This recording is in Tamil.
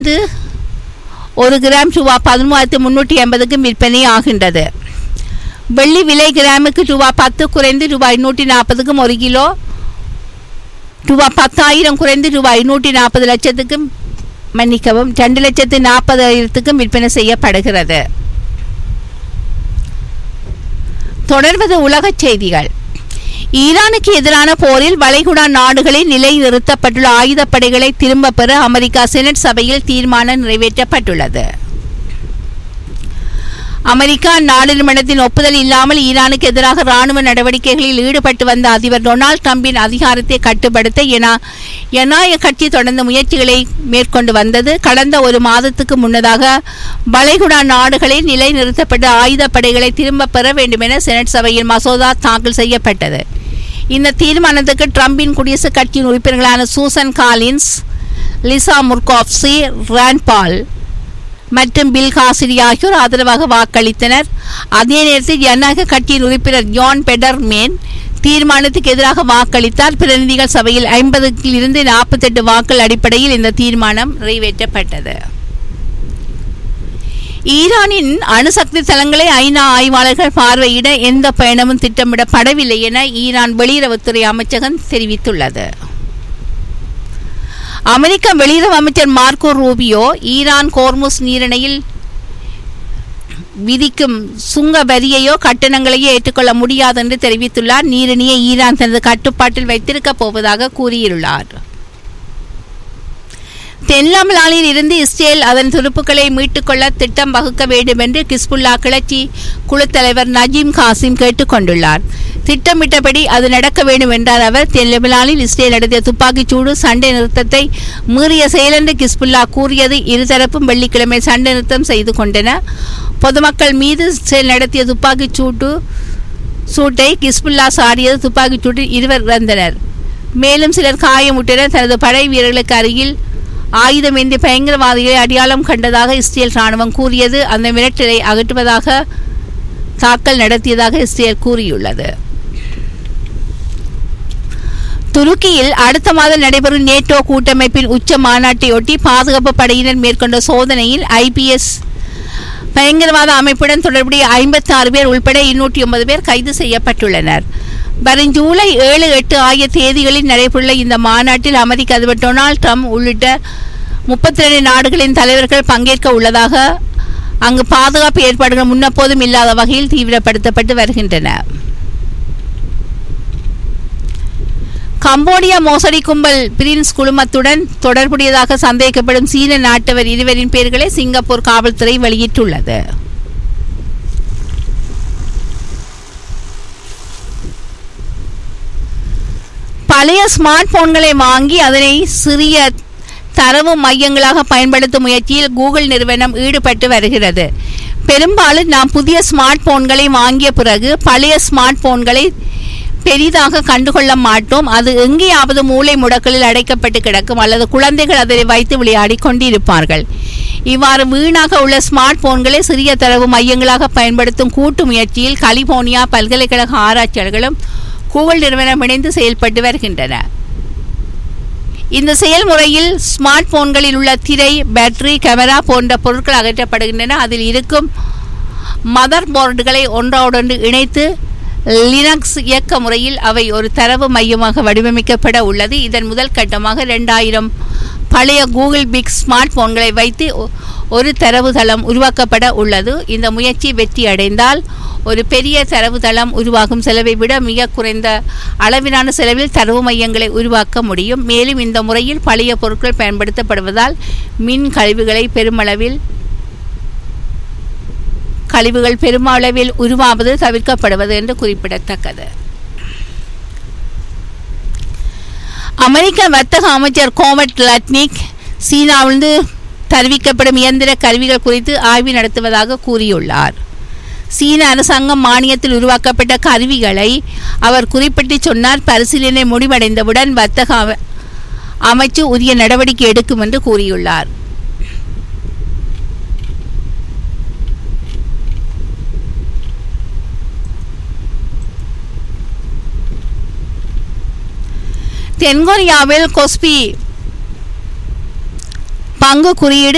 வந்து ஒரு கிராம் ரூபா பதிமூவாயிரத்து முந்நூற்றி ஐம்பதுக்கும் விற்பனை ஆகின்றது வெள்ளி விலை கிராமுக்கு ரூபா பத்து குறைந்து ரூபாய் நூற்றி நாற்பதுக்கும் ஒரு கிலோ ரூபா பத்தாயிரம் குறைந்து ரூபாய் நூற்றி நாற்பது லட்சத்துக்கும் மன்னிக்கவும் ரெண்டு லட்சத்து நாற்பதாயிரத்துக்கும் விற்பனை செய்யப்படுகிறது தொடர்வது உலகச் செய்திகள் ஈரானுக்கு எதிரான போரில் வளைகுடா நாடுகளில் நிலை நிறுத்தப்பட்டுள்ள ஆயுதப்படைகளை திரும்பப் பெற அமெரிக்கா செனட் சபையில் தீர்மானம் நிறைவேற்றப்பட்டுள்ளது அமெரிக்கா நாடாளுமன்றத்தின் ஒப்புதல் இல்லாமல் ஈரானுக்கு எதிராக ராணுவ நடவடிக்கைகளில் ஈடுபட்டு வந்த அதிபர் டொனால்ட் ட்ரம்பின் அதிகாரத்தை கட்டுப்படுத்த என ஜனநாயக கட்சி தொடர்ந்து முயற்சிகளை மேற்கொண்டு வந்தது கடந்த ஒரு மாதத்துக்கு முன்னதாக வளைகுடா நாடுகளில் நிலைநிறுத்தப்பட்ட ஆயுதப்படைகளை திரும்பப் பெற வேண்டும் என செனட் சபையில் மசோதா தாக்கல் செய்யப்பட்டது இந்த தீர்மானத்துக்கு ட்ரம்பின் குடியரசுக் கட்சியின் உறுப்பினர்களான Susan Collins Lisa Murkowski Rand Paul மற்றும் பில் காசிரி ஆகியோர் ஆதரவாக வாக்களித்தனர் அதே நேரத்தில் ஜனநாயக கட்சியின் உறுப்பினர் ஜான் பெடர்மேன் தீர்மானத்துக்கு எதிராக வாக்களித்தார் பிரதிநிதிகள் சபையில் ஐம்பதுக்கு இருந்து நாற்பத்தெட்டு வாக்கள் அடிப்படையில் இந்த தீர்மானம் நிறைவேற்றப்பட்டது ஈரானின் அணுசக்தி தளங்களை ஐநா ஆய்வாளர்கள் பார்வையிட எந்த பயணமும் திட்டமிடப்படவில்லை என ஈரான் வெளியுறவுத்துறை அமைச்சகம் தெரிவித்துள்ளது அமெரிக்க வெளியுறவு அமைச்சர் மார்க்கோ ரூபியோ ஈரான் கோர்முஸ் நீரிணையில் விதிக்கும் சுங்க வரியையோ கட்டணங்களையோ ஏற்றுக்கொள்ள முடியாது என்று தெரிவித்துள்ளார் நீரிணையை ஈரான் தனது கட்டுப்பாட்டில் வைத்திருக்கப் போவதாக கூறியுள்ளார் தென்லமலானில் இருந்து இஸ்ரேல் அதன் துருப்புக்களை மீட்டுக்கொள்ள திட்டம் வகுக்க வேண்டும் என்று கிஸ்புல்லா கிளர்ச்சி குழு தலைவர் நஜீம் காசிம் கேட்டுக்கொண்டுள்ளார் திட்டமிட்டபடி அது நடக்க வேண்டும் என்றார் அவர் தென்லெபனானில் இஸ்ரேல் நடத்திய துப்பாக்கிச் சூடு சண்டை நிறுத்தத்தை மீறிய செயல் என்று கிஸ்புல்லா கூறியது இருதரப்பும் வெள்ளிக்கிழமை சண்டை நிறுத்தம் செய்து கொண்டன பொதுமக்கள் மீது இஸ்ரேல் நடத்திய துப்பாக்கிச் சூட்டு சூட்டை கிஸ்புல்லா சாடியது துப்பாக்கிச் சூட்டில் இருவர் இறந்தனர் மேலும் சிலர் காயமுற்றனர் தனது படை வீரர்களுக்கு அருகில் ஆயுதம் ஏந்திய பயங்கரவாதிகளை அடையாளம் கண்டதாக இஸ்ரேல் ராணுவம் கூறியது அந்த மிரட்டலை அகற்றுவதாக தாக்கல் நடத்தியதாக இஸ்ரேல் கூறியுள்ளது துருக்கியில் அடுத்த மாதம் நடைபெறும் நேட்டோ கூட்டமைப்பின் உச்ச மாநாட்டையொட்டி பாதுகாப்பு படையினர் மேற்கொண்ட சோதனையில் ஐபிஎஸ் பயங்கரவாத அமைப்புடன் தொடர்புடைய ஐம்பத்தி ஆறு பேர் உள்பட இருநூற்றி ஒன்பது பேர் கைது செய்யப்பட்டுள்ளனர் வரும் ஜூலை ஏழு எட்டு ஆகிய தேதிகளில் நடைபெறுள்ள இந்த மாநாட்டில் அமெரிக்க அதிபர் டொனால்ட் ட்ரம்ப் உள்ளிட்ட முப்பத்தி ரெண்டு நாடுகளின் தலைவர்கள் பங்கேற்க உள்ளதாக அங்கு பாதுகாப்பு ஏற்பாடுகள் முன்னப்போதும் இல்லாத வகையில் தீவிரப்படுத்தப்பட்டு வருகின்றன கம்போடியா மோசடி கும்பல் பிரின்ஸ் குழுமத்துடன் தொடர்புடையதாக சந்தேகிக்கப்படும் சீன நாட்டவர் இருவரின் பெயர்களை சிங்கப்பூர் காவல்துறை வெளியிட்டுள்ளது பழைய ஸ்மார்ட் போன்களை வாங்கி அதனை சிறிய தரவு மையங்களாக பயன்படுத்தும் முயற்சியில் கூகுள் நிறுவனம் ஈடுபட்டு வருகிறது பெரும்பாலும் நாம் புதிய ஸ்மார்ட் போன்களை வாங்கிய பிறகு பழைய ஸ்மார்ட் போன்களை பெரிதாக கண்டுகொள்ள மாட்டோம் அது எங்கேயாவது மூளை முடக்கலில் அடைக்கப்பட்டு கிடக்கும் அல்லது குழந்தைகள் அதை வைத்து விளையாடி கொண்டிருப்பார்கள் இவ்வாறு வீணாக உள்ள ஸ்மார்ட் போன்களை சிறிய தரவு மையங்களாக பயன்படுத்தும் கூட்டு முயற்சியில் கலிபோர்னியா பல்கலைக்கழக ஆராய்ச்சியாளர்களும் கூகுள் நிறுவனம் இணைந்து செயல்பட்டு வருகின்றன இந்த செயல்முறையில் ஸ்மார்ட் போன்களில் உள்ள திரை பேட்டரி கேமரா போன்ற பொருட்கள் அகற்றப்படுகின்றன அதில் இருக்கும் மதர் போர்டுகளை ஒன்றோடொன்று இணைத்து லினக்ஸ் இயக்க முறையில் அவை ஒரு தரவு மையமாக வடிவமைக்கப்பட உள்ளது இதன் முதல் கட்டமாக ரெண்டாயிரம் பழைய கூகுள் பிக் ஸ்மார்ட் போன்களை வைத்து ஒ- ஒரு தரவுதளம் உருவாக்கப்பட உள்ளது இந்த முயற்சி வெற்றி அடைந்தால் ஒரு பெரிய தரவுதளம் உருவாகும் செலவை விட மிக குறைந்த அளவிலான செலவில் தரவு மையங்களை உருவாக்க முடியும் மேலும் இந்த முறையில் பழைய பொருட்கள் பயன்படுத்தப்படுவதால் மின் கழிவுகளை பெருமளவில் கழிவுகள் பெருமளவில் உருவாவது தவிர்க்கப்படுவது என்று குறிப்பிடத்தக்கது அமெரிக்க வர்த்தக அமைச்சர் கோமட் லட்னிக் சீனாவிலிருந்து தருவிக்கப்படும் இயந்திர கருவிகள் குறித்து ஆய்வு நடத்துவதாக கூறியுள்ளார் சீன அரசாங்கம் மானியத்தில் உருவாக்கப்பட்ட கருவிகளை அவர் குறிப்பிட்டு சொன்னார் பரிசீலனை முடிவடைந்தவுடன் வர்த்தக அம- அமைச்சு உரிய நடவடிக்கை எடுக்கும் என்று கூறியுள்ளார் தென்கொரியாவில் கொஸ்பி பங்கு குறியீடு